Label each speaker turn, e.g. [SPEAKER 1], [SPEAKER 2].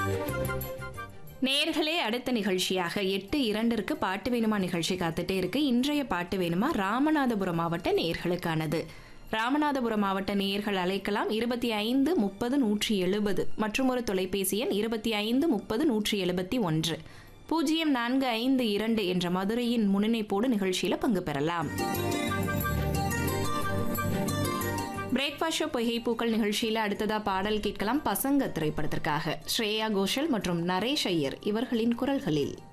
[SPEAKER 1] நேர்களே அடுத்த நிகழ்ச்சியாக எட்டு இரண்டிற்கு பாட்டு வேணுமா நிகழ்ச்சி காத்துட்டே இருக்கு இன்றைய பாட்டு வேணுமா ராமநாதபுரம் மாவட்ட நேர்களுக்கானது ராமநாதபுரம் மாவட்ட நேயர்கள் அழைக்கலாம் இருபத்தி ஐந்து முப்பது நூற்றி எழுபது மற்றும் ஒரு தொலைபேசி எண் இருபத்தி ஐந்து முப்பது நூற்றி எழுபத்தி ஒன்று பூஜ்ஜியம் நான்கு ஐந்து இரண்டு என்ற மதுரையின் முன்னிணைப்போடு நிகழ்ச்சியில பங்கு பெறலாம் பிரேக்ஃபாஸ்ட் ஷோ பொய்கை பூக்கள் நிகழ்ச்சியில அடுத்ததா பாடல் கேட்கலாம் பசங்க திரைப்படத்திற்காக ஸ்ரேயா கோஷல் மற்றும் நரேஷ் ஐயர் இவர்களின் குரல்களில்